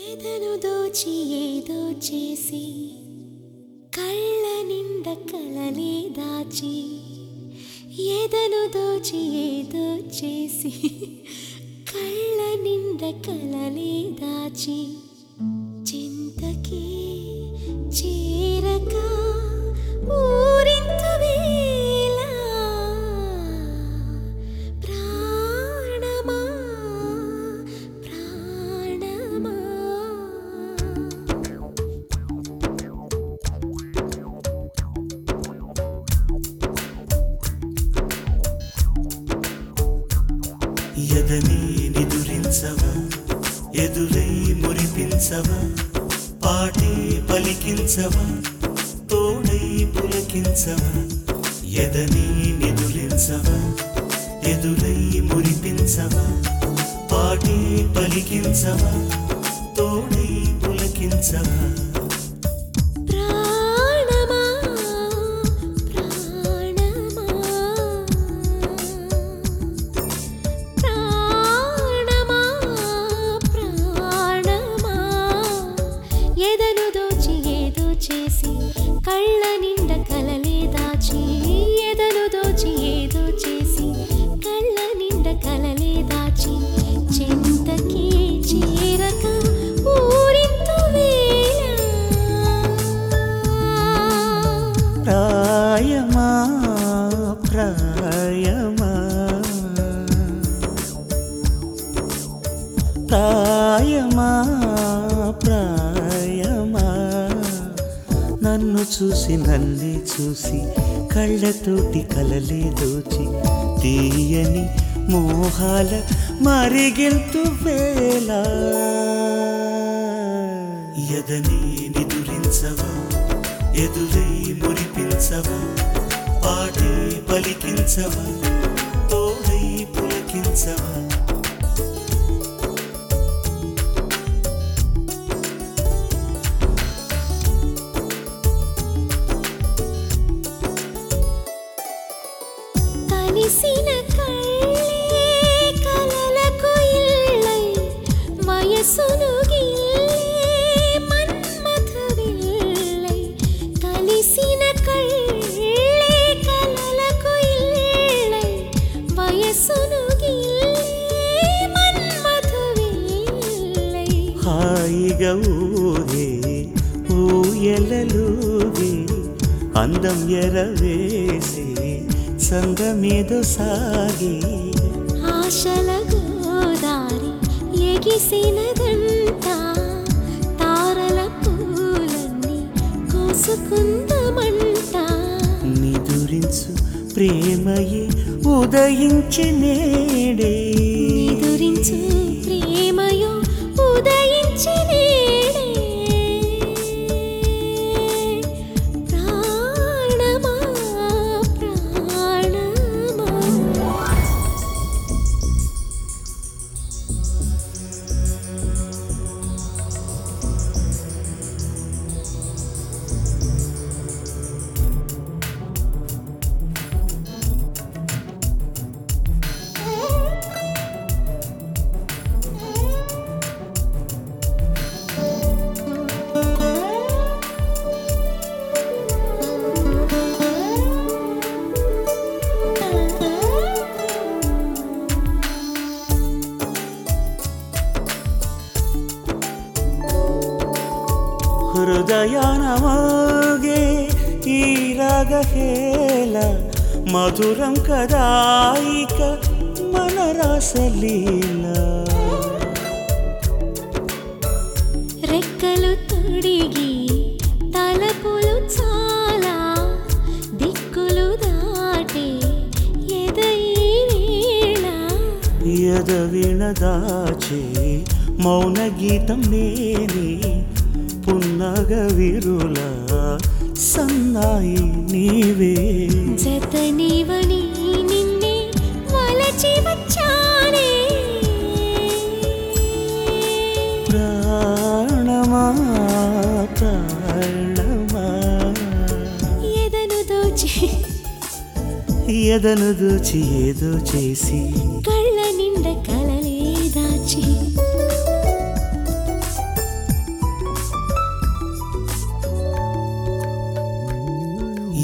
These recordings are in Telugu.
ఎదను దోచి ఏదో చేసి కళ్ళ నిండ కలలే దాచి ఎదను దోచి ఏదో చేసి కళ్ళ నిండ కలలే దాచి చింతకి చేరక ఊరింతు వేళ ప్రాణమా ప్రాణమా ఎదని నిదురించవా ఎదురై మురిపించవా పాటే పలికించవా తోడై పులకించవా ఎదని నిదురించవా ఎదురై మురిపించవా పాటే పలికించవా తోడై పులకించవా ప్రాణమా ప్రాణమా ప్రాణమా ప్రాణమా ఎదను దోచి ఏదో చేసి కళ్ళ నిండ కలలే దాచి ఎదను దోచి ఏదో చేసి కళ్ళ నిండ కలలే దాచి చింతకి చేరక ఊరింతు వేళ ప్రాయమా ప్రాయమా ప్రాయమా ప్రాయమా నన్ను చూసి నన్నే చూసి కళ్ళతోటి కలలే దోచి తీయని మోహాల మరిగింతు వేళ ఎదని నిదురించవా ఎదురై మురిపించవా పాటే పలికించవా తోడై పులకించవా కలిసిన కళ్ళే కలలకు ఇల్లై వయసును గిల్లే మన్మథ విల్లై కలిసిన కళ్ళే కలలకు ఇల్లై వయసును గిల్లే మన్మథ విల్లై హాయిగా ఊగే ఊయలలుగే అందం ఎరవేసి సంగమేదో సాగి ఆశల గోదారి ఎగిసినదంట తారల పూలన్నీ కోసుకుందమంట నిదురించు ప్రేమయే ఉదయించి నేడే నిదురించు ప్రేమయో ఉదయించి నేడే ప్రాణమా ప్రాణమా ಹೃದಯನ ಮೋಗೆ ಈ ರಾಗ ಹೇಳ ಮಧುರಂ ಕದಾಯಿಕ ಮನರಾಸಲೀಲ రెక్కలు తొడిగి తలపులు చాలా దిక్కులు దాటే ఎదై వేళ ఎదవిణ దాచే మౌన గీతం నేనే పున్నగ విరుల సన్నాయి నీవే జతనివని నిన్నే వలచి వచ్చానే ప్రాణమా ప్రాణమా ఎదను దోచి ఎదను దూచి ఏదో చేసి కళ్ళ నిండ కలలే దాచి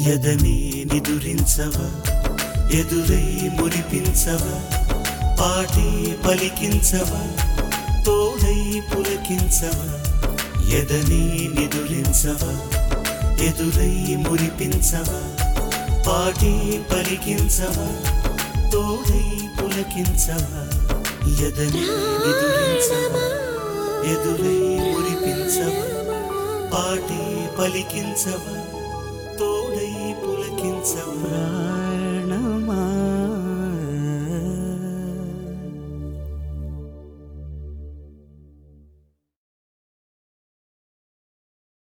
ఎదనే నిదురించవా ఎదురై మురిపించవా పాటే పలికించవా తోడై పులకించవా ఎదనే నిదురించవా ఎదురై మురిపించవా పాటే పలికించవా తోడై పులకించవా ఎదనే నిదురించవా ఎదురై మురిపించవా పాటే పలికించవా